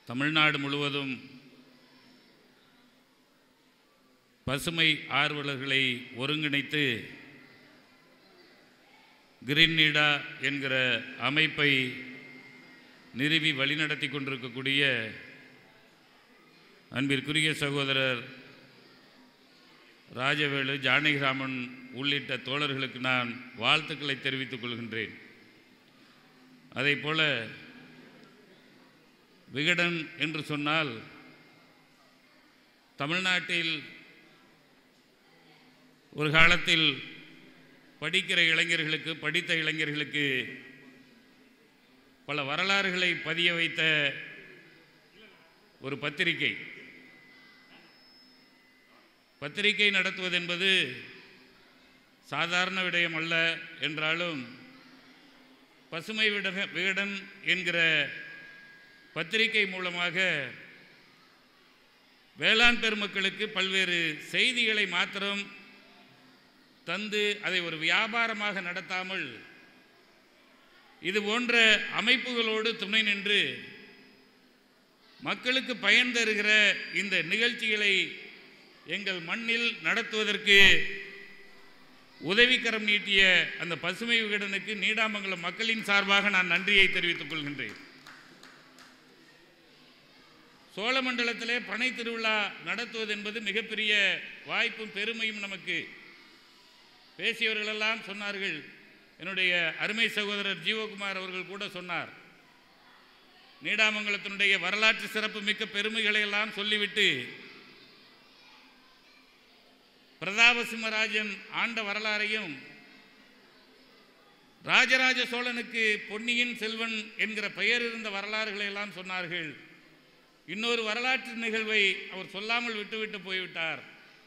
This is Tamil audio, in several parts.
தமிழ்நாடு முழுவதும் பசுமை ஆர்வலர்களை ஒருங்கிணைத்து கிரீன் நீடா என்கிற அமைப்பை நிறுவி வழிநடத்தி கொண்டிருக்கக்கூடிய அன்பிற்குரிய சகோதரர் ராஜவேலு ஜானகிராமன் உள்ளிட்ட தோழர்களுக்கு நான் வாழ்த்துக்களை தெரிவித்துக் கொள்கின்றேன் அதே போல விகடன் என்று சொன்னால் தமிழ்நாட்டில் ஒரு காலத்தில் படிக்கிற இளைஞர்களுக்கு படித்த இளைஞர்களுக்கு பல வரலாறுகளை பதிய வைத்த ஒரு பத்திரிகை பத்திரிகை நடத்துவது என்பது சாதாரண விடயம் அல்ல என்றாலும் பசுமை விடக விகடன் என்கிற பத்திரிகை மூலமாக வேளாண் பெருமக்களுக்கு பல்வேறு செய்திகளை மாத்திரம் தந்து அதை ஒரு வியாபாரமாக நடத்தாமல் இது போன்ற அமைப்புகளோடு துணை நின்று மக்களுக்கு பயன் தருகிற இந்த நிகழ்ச்சிகளை எங்கள் மண்ணில் நடத்துவதற்கு உதவிக்கரம் நீட்டிய அந்த பசுமை விகடனுக்கு நீடாமங்கலம் மக்களின் சார்பாக நான் நன்றியை தெரிவித்துக் கொள்கின்றேன் சோழமண்டலத்திலே பனை திருவிழா நடத்துவது என்பது மிகப்பெரிய வாய்ப்பும் பெருமையும் நமக்கு பேசியவர்களெல்லாம் சொன்னார்கள் என்னுடைய அருமை சகோதரர் ஜீவகுமார் அவர்கள் கூட சொன்னார் நீடாமங்கலத்தினுடைய வரலாற்று சிறப்பு மிக்க பெருமைகளை எல்லாம் சொல்லிவிட்டு பிரதாபசிம்மராஜன் ஆண்ட வரலாறையும் ராஜராஜ சோழனுக்கு பொன்னியின் செல்வன் என்கிற பெயர் இருந்த வரலாறுகளை எல்லாம் சொன்னார்கள் இன்னொரு வரலாற்று நிகழ்வை அவர் சொல்லாமல் விட்டுவிட்டு போய்விட்டார்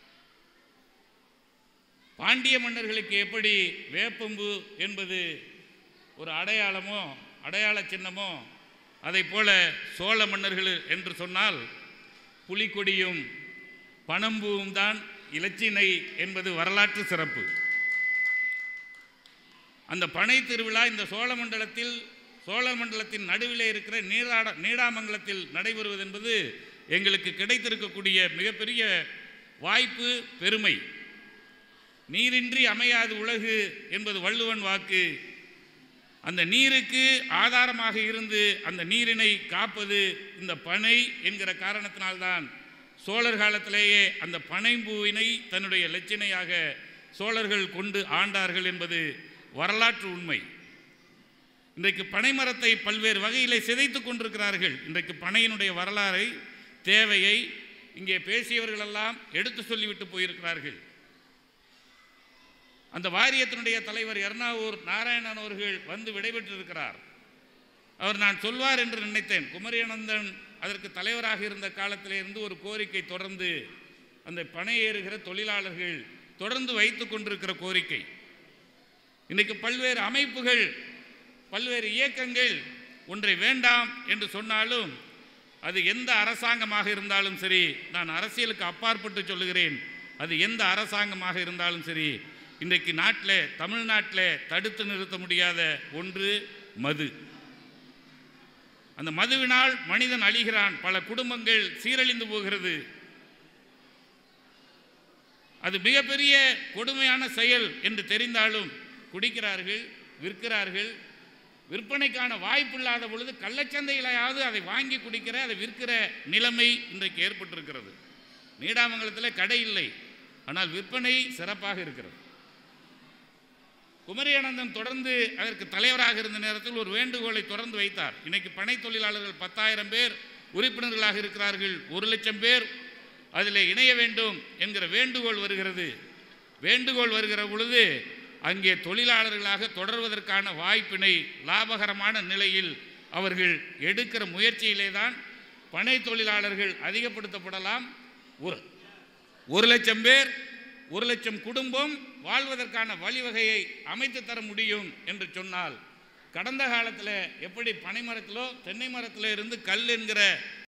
பாண்டிய மன்னர்களுக்கு எப்படி வேப்பம்பு என்பது ஒரு அடையாளமோ அடையாள சின்னமோ அதை போல சோழ மன்னர்கள் என்று சொன்னால் புலிக்கொடியும் பனம்பூவும் தான் இலச்சினை என்பது வரலாற்று சிறப்பு அந்த பனை திருவிழா இந்த சோழமண்டலத்தில் சோழமண்டலத்தின் நடுவிலே இருக்கிற நீராட நீடாமங்கலத்தில் நடைபெறுவது என்பது எங்களுக்கு கிடைத்திருக்கக்கூடிய மிகப்பெரிய வாய்ப்பு பெருமை நீரின்றி அமையாது உலகு என்பது வள்ளுவன் வாக்கு அந்த நீருக்கு ஆதாரமாக இருந்து அந்த நீரினை காப்பது இந்த பனை என்கிற காரணத்தினால்தான் சோழர் காலத்திலேயே அந்த பனைம்பூவினை தன்னுடைய லட்சணையாக சோழர்கள் கொண்டு ஆண்டார்கள் என்பது வரலாற்று உண்மை இன்றைக்கு பனைமரத்தை பல்வேறு வகையிலே சிதைத்து கொண்டிருக்கிறார்கள் இன்றைக்கு பனையினுடைய வரலாறை தேவையை இங்கே பேசியவர்களெல்லாம் எடுத்து சொல்லிவிட்டு போயிருக்கிறார்கள் அந்த வாரியத்தினுடைய தலைவர் எர்ணாவூர் நாராயணன் அவர்கள் வந்து விடைபெற்றிருக்கிறார் அவர் நான் சொல்வார் என்று நினைத்தேன் குமரியானந்தன் அதற்கு தலைவராக இருந்த காலத்திலே இருந்து ஒரு கோரிக்கை தொடர்ந்து அந்த பனை ஏறுகிற தொழிலாளர்கள் தொடர்ந்து வைத்து கொண்டிருக்கிற கோரிக்கை இன்றைக்கு பல்வேறு அமைப்புகள் பல்வேறு இயக்கங்கள் ஒன்றை வேண்டாம் என்று சொன்னாலும் அது எந்த அரசாங்கமாக இருந்தாலும் சரி நான் அரசியலுக்கு அப்பாற்பட்டு சொல்லுகிறேன் அது எந்த அரசாங்கமாக இருந்தாலும் சரி இன்றைக்கு நாட்டில் தமிழ்நாட்டில் தடுத்து நிறுத்த முடியாத ஒன்று மது அந்த மதுவினால் மனிதன் அழிகிறான் பல குடும்பங்கள் சீரழிந்து போகிறது அது மிகப்பெரிய கொடுமையான செயல் என்று தெரிந்தாலும் குடிக்கிறார்கள் விற்கிறார்கள் விற்பனைக்கான வாய்ப்பில்லாத பொழுது கள்ளச்சந்தையிலாவது அதை வாங்கி குடிக்கிற அதை விற்கிற நிலைமை இன்றைக்கு ஏற்பட்டிருக்கிறது நீடாமங்கலத்தில் கடை இல்லை ஆனால் விற்பனை சிறப்பாக இருக்கிறது குமரியானந்தன் தொடர்ந்து அதற்கு தலைவராக இருந்த நேரத்தில் ஒரு வேண்டுகோளை தொடர்ந்து வைத்தார் இன்னைக்கு பனை தொழிலாளர்கள் பத்தாயிரம் பேர் உறுப்பினர்களாக இருக்கிறார்கள் ஒரு லட்சம் பேர் அதில் இணைய வேண்டும் என்கிற வேண்டுகோள் வருகிறது வேண்டுகோள் வருகிற பொழுது அங்கே தொழிலாளர்களாக தொடர்வதற்கான வாய்ப்பினை லாபகரமான நிலையில் அவர்கள் எடுக்கிற முயற்சியிலே தான் பனை தொழிலாளர்கள் அதிகப்படுத்தப்படலாம் ஒரு ஒரு லட்சம் பேர் ஒரு லட்சம் குடும்பம் வாழ்வதற்கான வழிவகையை அமைத்து தர முடியும் என்று சொன்னால் கடந்த காலத்தில் எப்படி பனை மரத்திலோ தென்னை மரத்திலோ இருந்து கல் என்கிற